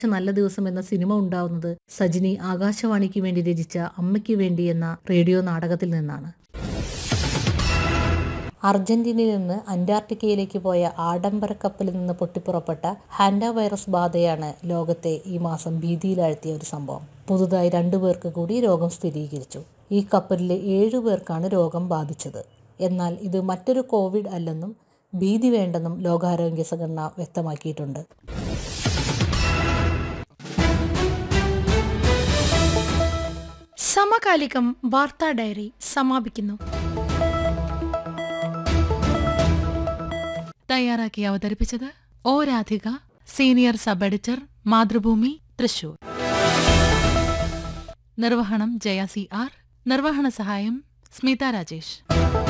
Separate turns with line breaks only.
നല്ല ദിവസം എന്ന സിനിമ ഉണ്ടാവുന്നത് സജിനി ആകാശവാണിക്ക് വേണ്ടി രചിച്ച അമ്മയ്ക്ക് വേണ്ടി എന്ന റേഡിയോ നാടകത്തിൽ നിന്നാണ് അർജന്റീനയിൽ നിന്ന് അന്റാർട്ടിക്കയിലേക്ക് പോയ ആഡംബര കപ്പലിൽ നിന്ന് പൊട്ടിപ്പുറപ്പെട്ട ഹാൻഡ വൈറസ് ബാധയാണ് ലോകത്തെ ഈ മാസം ഭീതിയിലാഴ്ത്തിയ ഒരു സംഭവം പുതുതായി രണ്ടു പേർക്ക് കൂടി രോഗം സ്ഥിരീകരിച്ചു ഈ കപ്പലിലെ ഏഴു പേർക്കാണ് രോഗം ബാധിച്ചത് എന്നാൽ ഇത് മറ്റൊരു കോവിഡ് അല്ലെന്നും ഭീതി വേണ്ടെന്നും ലോകാരോഗ്യ സംഘടന വ്യക്തമാക്കിയിട്ടുണ്ട്
സമകാലികം വാർത്താ ഡയറി സമാപിക്കുന്നു
തയ്യാറാക്കി അവതരിപ്പിച്ചത് ഓ Radhika senior sub editor Mathrubhumi Thrissur നിർവഹണം ജയ സി ആർ നിർവഹണ സഹായം സ്മിത രാജേഷ്